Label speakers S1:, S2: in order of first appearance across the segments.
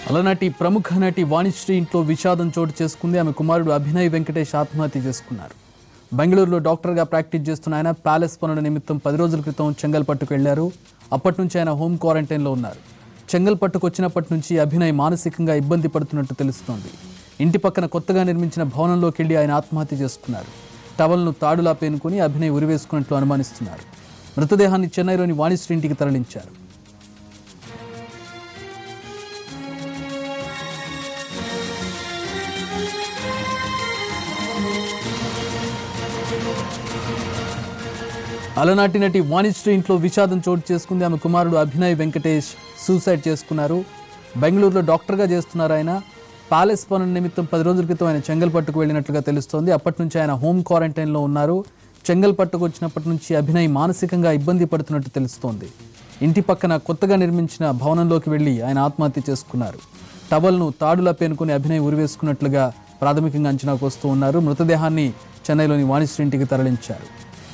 S1: అలనాటి ప్రముఖ నటి వాణిశ్రీ ఇంట్లో విషాదం చోటు చేసుకుంది ఆమె కుమారుడు అభినయ్ వెంకటేష్ ఆత్మహత్య చేసుకున్నారు బెంగళూరులో డాక్టర్గా ప్రాక్టీస్ చేస్తున్న ఆయన ప్యాలెస్ పనుల నిమిత్తం పది రోజుల క్రితం చెంగల్పట్టుకు వెళ్లారు అప్పటి నుంచి ఆయన హోమ్ క్వారంటైన్లో ఉన్నారు చెంగల్పట్టుకు వచ్చినప్పటి నుంచి అభినయ్ మానసికంగా ఇబ్బంది పడుతున్నట్టు తెలుస్తోంది ఇంటి పక్కన కొత్తగా నిర్మించిన భవనంలోకి వెళ్లి ఆయన ఆత్మహత్య చేసుకున్నారు టవల్ను తాడులా పేనుకొని అభినయ్ ఉరివేసుకున్నట్లు అనుమానిస్తున్నారు మృతదేహాన్ని చెన్నైలోని వాణిశ్రీ ఇంటికి తరలించారు అలనాటి నటి వాణిశ్రీ ఇంట్లో విషాదం చోటు చేసుకుంది ఆమె కుమారుడు అభినయ్ వెంకటేష్ సూసైడ్ చేసుకున్నారు బెంగళూరులో డాక్టర్గా చేస్తున్నారు ఆయన ప్యాలెస్ పనుల నిమిత్తం పది రోజుల క్రితం ఆయన చెంగల్పట్టుకు వెళ్ళినట్లుగా తెలుస్తోంది అప్పటి నుంచి ఆయన హోమ్ క్వారంటైన్లో ఉన్నారు చెంగల్పట్టుకు వచ్చినప్పటి నుంచి అభినయ్ మానసికంగా ఇబ్బంది పడుతున్నట్టు తెలుస్తోంది ఇంటి పక్కన కొత్తగా నిర్మించిన భవనంలోకి వెళ్లి ఆయన ఆత్మహత్య చేసుకున్నారు టవల్ను తాడులా పేనుకొని అభినయ్ ఉరివేసుకున్నట్లుగా ప్రాథమికంగా అంచనాకు వస్తూ ఉన్నారు మృతదేహాన్ని చెన్నైలోని వాణిశ్రీ ఇంటికి తరలించారు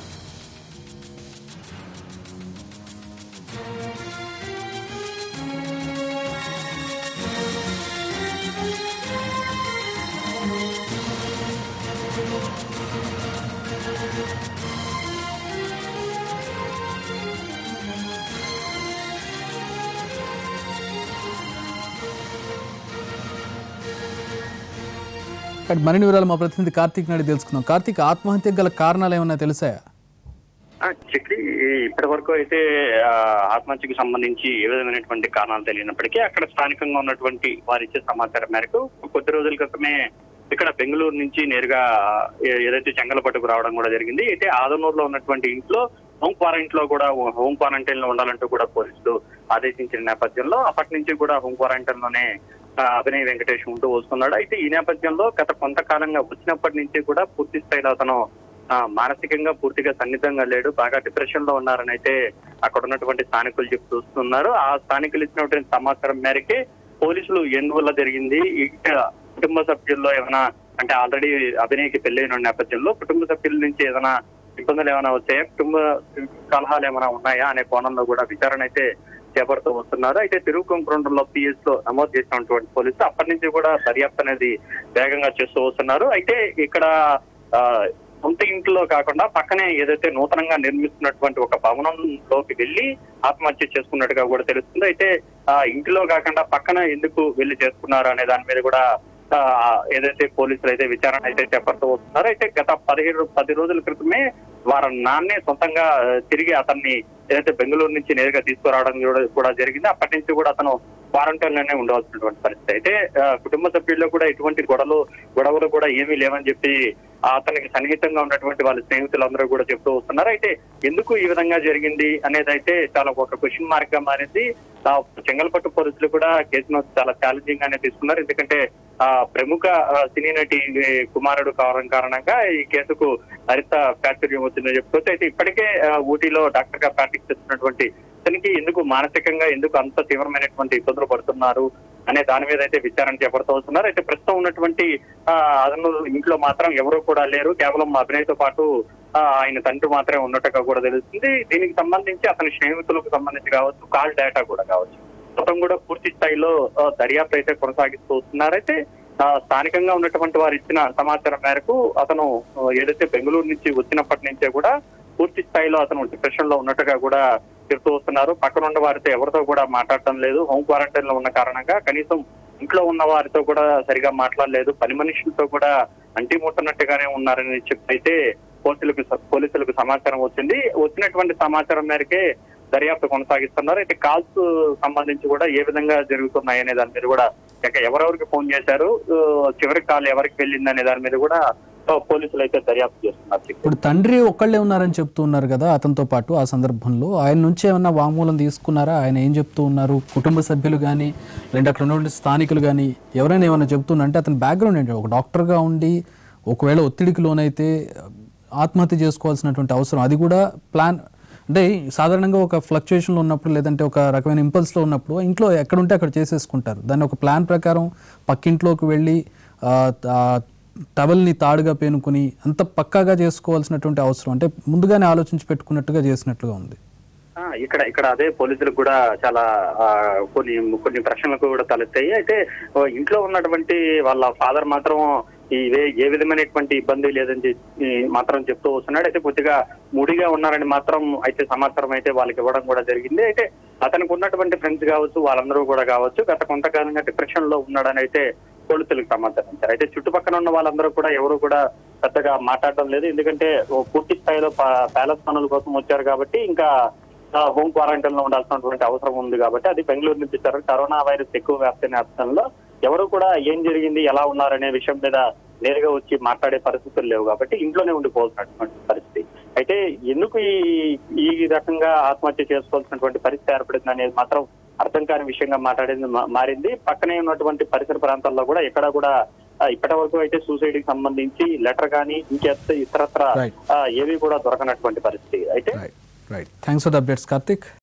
S1: ఇక్కడ మరిన్ని వివరాలు మా ప్రతినిధి కార్తీక్ నాయుడు తెలుసుకుందాం కార్తీక్ ఆత్మహత్యకు గల కారణాలు ఏమన్నా తెలిసాయా
S2: ఆ, చక్రి ఇప్పటి వరకు అయితే ఆ, ఆత్మహత్యకు సంబంధించి ఏ విధమైనటువంటి కారణాలు తెలియనప్పటికీ అక్కడ స్థానికంగా ఉన్నటువంటి వారు ఇచ్చే సమాచారం మేరకు కొద్ది రోజుల క్రితమే ఇక్కడ బెంగళూరు నుంచి నేరుగా ఏ- ఏదైతే చెంగలపట్టుకు రావడం కూడా జరిగింది అయితే ఆదనూరులో ఉన్నటువంటి ఇంట్లో హోమ్ క్వారంటైన్ లో కూడా హోమ్ క్వారంటైన్ లో ఉండాలంటూ కూడా పోలీసులు ఆదేశించిన నేపథ్యంలో అప్పటి నుంచి కూడా హోమ్ క్వారంటైన్ లోనే ఆ, అభినయ్ వెంకటేష్ ఉంటూ వస్తున్నాడు అయితే ఈ నేపథ్యంలో గత కొంతకాలంగా వచ్చినప్పటి నుంచి కూడా పూర్తి స్థాయిలో అతను ఆ, మానసికంగా పూర్తిగా సన్నిధంగా లేడు బాగా డిప్రెషన్ లో ఉన్నారని అయితే అక్కడ ఉన్నటువంటి స్థానికులు చెప్తూ వస్తున్నారు ఆ స్థానికులు ఇచ్చినటువంటి సమాచారం మేరకే పోలీసులు ఎందువల్ల జరిగింది ఇక కుటుంబ సభ్యుల్లో ఏమైనా అంటే ఆల్రెడీ అభినయకి పెళ్లైన నేపథ్యంలో కుటుంబ సభ్యుల నుంచి ఏదైనా ఇబ్బందులు ఏమైనా వచ్చాయా కుటుంబ కలహాలు ఏమైనా ఉన్నాయా అనే కోణంలో కూడా విచారణ అయితే చేపడుతూ వస్తున్నారు అయితే తిరుగుకొంకరంలో పిఎస్ లో నమోదు చేసినటువంటి పోలీసులు అప్పటి నుంచి కూడా దర్యాప్తు అనేది వేగంగా చేస్తూ వస్తున్నారు అయితే ఇక్కడ ఆ, సొంత ఇంట్లో కాకుండా పక్కనే ఏదైతే నూతనంగా నిర్మిస్తున్నటువంటి ఒక భవనంలోకి వెళ్లి ఆత్మహత్య చేసుకున్నట్టుగా కూడా తెలుస్తుంది అయితే ఆ ఇంటిలో కాకుండా పక్కన ఎందుకు వెళ్లి చేసుకున్నారు అనే దాని మీద కూడా ఆ, ఏదైతే పోలీసులు అయితే విచారణ అయితే చేపడుతూ వస్తున్నారు అయితే గత పదిహేడు పది రోజుల క్రితమే వారి నాన్నే సొంతంగా ఆ, తిరిగి అతన్ని ఏదైతే బెంగళూరు నుంచి నేరుగా తీసుకురావడం కూడా- కూడా జరిగింది అప్పటి నుంచి కూడా అతను క్వారంటైన్ లోనే ఉండవలసినటువంటి పరిస్థితి అయితే ఆ, కుటుంబ సభ్యుల్లో కూడా ఎటువంటి గొడవలు గొడవలు కూడా ఏమీ లేవని చెప్పి ఆ, అతనికి సన్నిహితంగా ఉన్నటువంటి వాళ్ళ స్నేహితులందరూ కూడా చెప్తూ వస్తున్నారు అయితే ఎందుకు ఈ విధంగా జరిగింది అనేది అయితే చాలా ఒక క్వశ్చన్ మార్క్ గా మారింది ఆ, చెంగల్పట్టు పోలీసులు కూడా కేసును చాలా ఛాలెంజింగ్ గానే తీసుకున్నారు ఎందుకంటే ఆ ప్రముఖ ఆ, సినీ నటి ఏ, కుమారుడు కావడం కారణంగా ఈ కేసుకు మరింత ప్రాచుర్యం వచ్చిందని చెప్పుకోవచ్చు అయితే ఇప్పటికే ఆ, ఊటీలో డాక్టర్ గా ప్రాక్టీస్ చేస్తున్నటువంటి ఇతనికి ఎందుకు మానసికంగా ఎందుకు అంత తీవ్రమైనటువంటి ఇబ్బందులు పడుతున్నారు అనే దాని మీద అయితే విచారణ చేపడుతూ వస్తున్నారు అయితే ప్రస్తుతం ఉన్నటువంటి ఆ, అదను ఇంట్లో మాత్రం ఎవరు కూడా లేరు కేవలం అభినయ్తో పాటు ఆ, ఆయన తండ్రి మాత్రమే ఉన్నట్టుగా కూడా తెలుస్తుంది దీనికి సంబంధించి అతని స్నేహితులకు సంబంధించి కావచ్చు కాల్ డేటా కూడా కావచ్చు మొత్తం కూడా పూర్తి స్థాయిలో ఆ, దర్యాప్తు అయితే కొనసాగిస్తూ వస్తున్నారు అయితే ఆ, స్థానికంగా ఉన్నటువంటి వారు ఇచ్చిన సమాచారం మేరకు అతను ఆ, ఏదైతే బెంగళూరు నుంచి వచ్చినప్పటి నుంచే కూడా పూర్తి స్థాయిలో అతను డిప్రెషన్ లో ఉన్నట్టుగా కూడా చెప్తూ వస్తున్నారు పక్కన ఉన్న వారితో ఎవరితో కూడా మాట్లాడటం లేదు హోమ్ క్వారంటైన్ లో ఉన్న కారణంగా కనీసం ఇంట్లో ఉన్న వారితో కూడా సరిగా మాట్లాడలేదు పని మనుషులతో కూడా అంటి ముట్టనట్టుగానే ఉన్నారని చెప్పి అయితే పోలీసులకు పోలీసులకు సమాచారం వచ్చింది వచ్చినటువంటి సమాచారం మేరకే దర్యాప్తు కొనసాగిస్తున్నారు అయితే కాల్స్ సంబంధించి కూడా ఏ విధంగా జరుగుతున్నాయి అనే దాని మీద కూడా ఇంకా ఎవరెవరికి ఫోన్ చేశారు ఆ, చివరి కాల్ ఎవరికి వెళ్ళింది అనే దాని మీద కూడా ఆ, పోలీసులు అయితే దర్యాప్తు చేస్తున్నారు
S1: ఇప్పుడు తండ్రి ఒక్కళ్ళే ఉన్నారని చెప్తూ ఉన్నారు కదా అతనితో పాటు ఆ సందర్భంలో ఆయన నుంచి ఏమన్నా వాంగ్మూలం తీసుకున్నారా ఆయన ఏం చెప్తూ ఉన్నారు కుటుంబ సభ్యులు కానీ లేదంటే అక్కడ ఉన్నటువంటి స్థానికులు కానీ ఎవరైనా ఏమైనా చెప్తున్నారంటే అతని బ్యాక్గ్రౌండ్ ఏంటి ఒక డాక్టర్గా ఉండి ఒకవేళ ఒత్తిడికి లోనైతే ఆత్మహత్య చేసుకోవాల్సినటువంటి అవసరం అది కూడా ప్లాన్ అంటే సాధారణంగా ఒక ఫ్లక్చుయేషన్లో ఉన్నప్పుడు లేదంటే ఒక రకమైన ఇంపల్స్లో ఉన్నప్పుడు ఇంట్లో ఎక్కడుంటే అక్కడ చేసేసుకుంటారు దాన్ని ఒక ప్లాన్ ప్రకారం పక్కింట్లోకి వెళ్ళి ఆ, ఆ టవల్ని తాడుగా పేనుకొని అంత పక్కాగా చేసుకోవాల్సినటువంటి అవసరం అంటే ముందుగానే ఆలోచించి పెట్టుకున్నట్టుగా చేసినట్లుగా ఉంది
S2: ఆ, ఇక్కడ ఇక్కడ అదే పోలీసులకు కూడా చాలా ఆ, కొన్ని కొన్ని ప్రశ్నలకు కూడా తలెత్తాయి అయితే ఓ, ఇంట్లో ఉన్నటువంటి వాళ్ళ ఫాదర్ మాత్రం ఈ వే- ఏ విధమైనటువంటి ఇబ్బంది లేదని చెప్పి మాత్రం చెప్తూ వస్తున్నాడు అయితే కొద్దిగా ముడిగా ఉన్నారని మాత్రం అయితే సమాచారం అయితే వాళ్ళకి ఇవ్వడం కూడా జరిగింది అయితే అతనికి ఉన్నటువంటి ఫ్రెండ్స్ కావచ్చు వాళ్ళందరూ కూడా కావచ్చు గత కొంతకాలంగా డిప్రెషన్ లో ఉన్నాడని అయితే పోలీసులకు సమాచారం ఇచ్చారు అయితే చుట్టుపక్కల ఉన్న వాళ్ళందరూ కూడా ఎవరు కూడా పెద్దగా మాట్లాడడం లేదు ఎందుకంటే ఓ పూర్తి స్థాయిలో పా- ప్యాలెస్ పనుల కోసం వచ్చారు కాబట్టి ఇంకా ఆ, హోమ్ క్వారంటైన్ లో ఉండాల్సినటువంటి అవసరం ఉంది కాబట్టి అది బెంగళూరు నుంచి వచ్చారు కరోనా వైరస్ ఎక్కువ వ్యాప్తి నేపథ్యంలో ఎవరు కూడా ఏం జరిగింది ఎలా ఉన్నారనే విషయం మీద నేరుగా వచ్చి మాట్లాడే పరిస్థితులు లేవు కాబట్టి ఇంట్లోనే ఉండిపోవాల్సినటువంటి పరిస్థితి అయితే ఎందుకు ఈ ఈ రకంగా ఆత్మహత్య చేసుకోవాల్సినటువంటి పరిస్థితి ఏర్పడింది అనేది మాత్రం అర్థం కాని విషయంగా మాట్లాడింది మా- మారింది పక్కనే ఉన్నటువంటి పరిసర ప్రాంతాల్లో కూడా ఎక్కడ కూడా ఆ, ఇప్పటి వరకు అయితే సూసైడ్ కి సంబంధించి లెటర్ కానీ ఇంకెత్త ఇతరత్ర
S1: Right.
S2: ఆ, ఏవి కూడా దొరకనటువంటి పరిస్థితి అయితే
S1: right right thanks for the updates Karthik